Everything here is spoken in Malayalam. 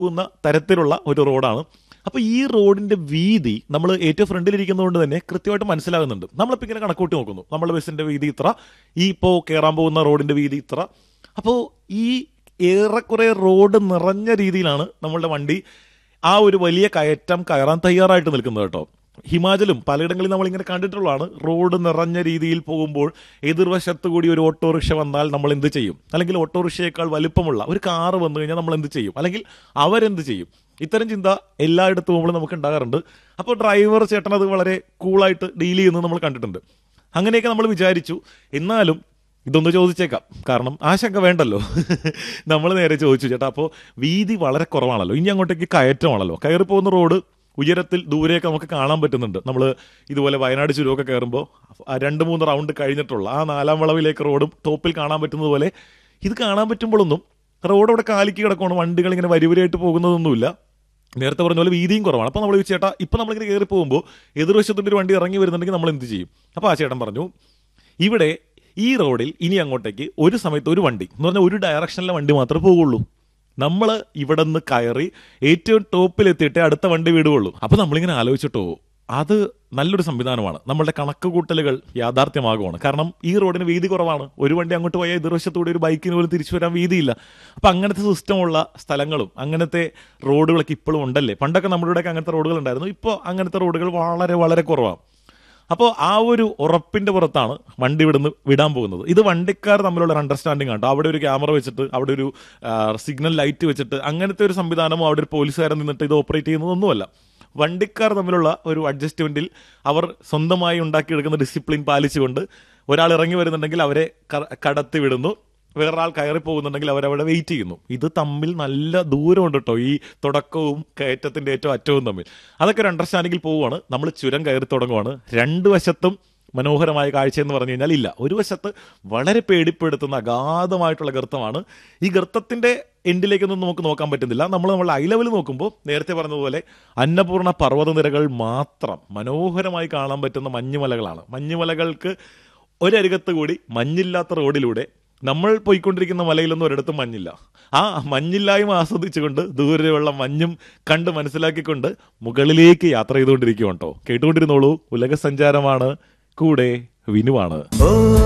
പോകുന്ന തരത്തിലുള്ള ഒരു റോഡാണ് അപ്പൊ ഈ റോഡിന്റെ വീതി നമ്മൾ ഏറ്റവും ഫ്രണ്ടിലിരിക്കുന്നതുകൊണ്ട് തന്നെ കൃത്യമായിട്ട് മനസ്സിലാകുന്നുണ്ട് നമ്മളിപ്പോൾ ഇങ്ങനെ കണക്കൂട്ടി നോക്കുന്നു നമ്മുടെ ബസ്സിന്റെ വീതി ഇത്ര ഈ ഇപ്പോൾ കയറാൻ പോകുന്ന റോഡിന്റെ വീതി ഇത്ര അപ്പോൾ ഈ ഏറെക്കുറെ റോഡ് നിറഞ്ഞ രീതിയിലാണ് നമ്മളുടെ വണ്ടി ആ ഒരു വലിയ കയറ്റം കയറാൻ തയ്യാറായിട്ട് നിൽക്കുന്നത് കേട്ടോ ഹിമാചലും പലയിടങ്ങളിൽ നമ്മൾ ഇങ്ങനെ കണ്ടിട്ടുള്ളതാണ് റോഡ് നിറഞ്ഞ രീതിയിൽ പോകുമ്പോൾ എതിർവശത്ത് കൂടി ഒരു ഓട്ടോറിക്ഷ വന്നാൽ നമ്മൾ എന്ത് ചെയ്യും അല്ലെങ്കിൽ ഓട്ടോറിക്ഷയേക്കാൾ വലുപ്പമുള്ള ഒരു കാറ് വന്നു കഴിഞ്ഞാൽ നമ്മൾ എന്ത് ചെയ്യും അല്ലെങ്കിൽ അവരെന്ത് ചെയ്യും ഇത്തരം ചിന്ത എല്ലായിടത്തും പോകുമ്പോൾ നമുക്ക് ഉണ്ടാകാറുണ്ട് അപ്പോൾ ഡ്രൈവർ ചേട്ടൻ അത് വളരെ കൂളായിട്ട് ഡീൽ ചെയ്യുന്നത് നമ്മൾ കണ്ടിട്ടുണ്ട് അങ്ങനെയൊക്കെ നമ്മൾ വിചാരിച്ചു എന്നാലും ഇതൊന്ന് ചോദിച്ചേക്കാം കാരണം ആശങ്ക വേണ്ടല്ലോ നമ്മൾ നേരെ ചോദിച്ചു ചേട്ടാ അപ്പോൾ വീതി വളരെ കുറവാണല്ലോ ഇനി അങ്ങോട്ടേക്ക് കയറ്റമാണല്ലോ കയറി പോകുന്ന റോഡ് ഉയരത്തിൽ ദൂരെയൊക്കെ നമുക്ക് കാണാൻ പറ്റുന്നുണ്ട് നമ്മൾ ഇതുപോലെ വയനാട് ചുരമൊക്കെ കയറുമ്പോൾ ആ രണ്ട് മൂന്ന് റൗണ്ട് കഴിഞ്ഞിട്ടുള്ള ആ നാലാം വളവിലേക്ക് റോഡും ടോപ്പിൽ കാണാൻ പറ്റുന്നത് പോലെ ഇത് കാണാൻ പറ്റുമ്പോഴൊന്നും റോഡ് അവിടെ കാലിക്ക് കിടക്കുകയാണ് വണ്ടികൾ ഇങ്ങനെ വരിവരിയായിട്ട് പോകുന്നതൊന്നുമില്ല നേരത്തെ പറഞ്ഞ പോലെ വീതിയും കുറവാണ് അപ്പോൾ നമ്മൾ ചേട്ടാ ഇപ്പം നമ്മളിങ്ങനെ കയറി പോകുമ്പോൾ എതിർവശത്തുണ്ട് ഒരു വണ്ടി ഇറങ്ങി വരുന്നുണ്ടെങ്കിൽ നമ്മൾ എന്ത് ചെയ്യും അപ്പോൾ ആ ചേട്ടൻ പറഞ്ഞു ഇവിടെ ഈ റോഡിൽ ഇനി അങ്ങോട്ടേക്ക് ഒരു സമയത്ത് ഒരു വണ്ടി എന്ന് പറഞ്ഞാൽ ഒരു ഡയറക്ഷനിലെ വണ്ടി മാത്രമേ പോകുള്ളൂ നമ്മൾ ഇവിടെ നിന്ന് കയറി ഏറ്റവും ടോപ്പിലെത്തിയിട്ടേ അടുത്ത വണ്ടി വിടുകയുള്ളൂ അപ്പോൾ നമ്മളിങ്ങനെ ആലോചിച്ചിട്ടോ അത് നല്ലൊരു സംവിധാനമാണ് നമ്മളുടെ കണക്ക് കൂട്ടലുകൾ യാഥാർത്ഥ്യമാകുവാണ് കാരണം ഈ റോഡിന് വീതി കുറവാണ് ഒരു വണ്ടി അങ്ങോട്ട് പോയാൽ എതിർവശത്തൂടെ ഒരു ബൈക്കിന് പോലും തിരിച്ചു വരാൻ വീതിയില്ല അപ്പം അങ്ങനത്തെ സിസ്റ്റമുള്ള സ്ഥലങ്ങളും അങ്ങനത്തെ റോഡുകളൊക്കെ ഇപ്പോഴും ഉണ്ടല്ലേ പണ്ടൊക്കെ നമ്മുടെ ഇവിടെയൊക്കെ അങ്ങനത്തെ റോഡുകൾ ഉണ്ടായിരുന്നു ഇപ്പോൾ അങ്ങനത്തെ റോഡുകൾ വളരെ വളരെ കുറവാണ് അപ്പോൾ ആ ഒരു ഉറപ്പിന്റെ പുറത്താണ് വണ്ടി ഇവിടുന്ന് വിടാൻ പോകുന്നത് ഇത് വണ്ടിക്കാർ തമ്മിലുള്ള ഒരു അണ്ടർസ്റ്റാൻഡിംഗ് ആണ് അവിടെ ഒരു ക്യാമറ വെച്ചിട്ട് അവിടെ ഒരു സിഗ്നൽ ലൈറ്റ് വെച്ചിട്ട് അങ്ങനത്തെ ഒരു സംവിധാനമോ അവിടെ ഒരു പോലീസുകാരൻ നിന്നിട്ട് ഇത് ഓപ്പറേറ്റ് ചെയ്യുന്നതൊന്നുമല്ല വണ്ടിക്കാർ തമ്മിലുള്ള ഒരു അഡ്ജസ്റ്റ്മെന്റിൽ അവർ സ്വന്തമായി ഉണ്ടാക്കിയെടുക്കുന്ന ഡിസിപ്ലിൻ പാലിച്ചുകൊണ്ട് ഒരാൾ ഇറങ്ങി വരുന്നുണ്ടെങ്കിൽ അവരെ കടത്തി വിടുന്നു വേറൊരാൾ കയറി പോകുന്നുണ്ടെങ്കിൽ അവരവിടെ വെയിറ്റ് ചെയ്യുന്നു ഇത് തമ്മിൽ നല്ല ദൂരമുണ്ട് കേട്ടോ ഈ തുടക്കവും കയറ്റത്തിന്റെ ഏറ്റവും അറ്റവും തമ്മിൽ അതൊക്കെ ഒരു അണ്ടർസ്റ്റാൻഡിങ്ങിൽ പോവുകയാണ് നമ്മൾ ചുരം കയറി തുടങ്ങുവാണ് രണ്ട് വശത്തും മനോഹരമായ കാഴ്ച എന്ന് പറഞ്ഞു കഴിഞ്ഞാൽ ഇല്ല ഒരു വശത്ത് വളരെ പേടിപ്പെടുത്തുന്ന അഗാധമായിട്ടുള്ള ഗർത്തമാണ് ഈ ഗർത്തത്തിന്റെ എൻഡിലേക്കൊന്നും നമുക്ക് നോക്കാൻ പറ്റുന്നില്ല നമ്മൾ നമ്മൾ ഐ ലെവൽ നോക്കുമ്പോൾ നേരത്തെ പറഞ്ഞതുപോലെ അന്നപൂർണ്ണ പർവ്വതനിരകൾ മാത്രം മനോഹരമായി കാണാൻ പറ്റുന്ന മഞ്ഞുമലകളാണ് മഞ്ഞുമലകൾക്ക് ഒരരികത്ത് കൂടി മഞ്ഞില്ലാത്ത റോഡിലൂടെ നമ്മൾ പോയിക്കൊണ്ടിരിക്കുന്ന മലയിലൊന്നും ഒരിടത്തും മഞ്ഞില്ല ആ മഞ്ഞില്ലായ്മ ആസ്വദിച്ചുകൊണ്ട് ദൂരെയുള്ള മഞ്ഞും കണ്ട് മനസ്സിലാക്കിക്കൊണ്ട് മുകളിലേക്ക് യാത്ര ചെയ്തുകൊണ്ടിരിക്കുവാണ് കേട്ടോ കേട്ടുകൊണ്ടിരുന്നോളൂ ഉലക സഞ്ചാരമാണ് കൂടെ വിനുവാണ്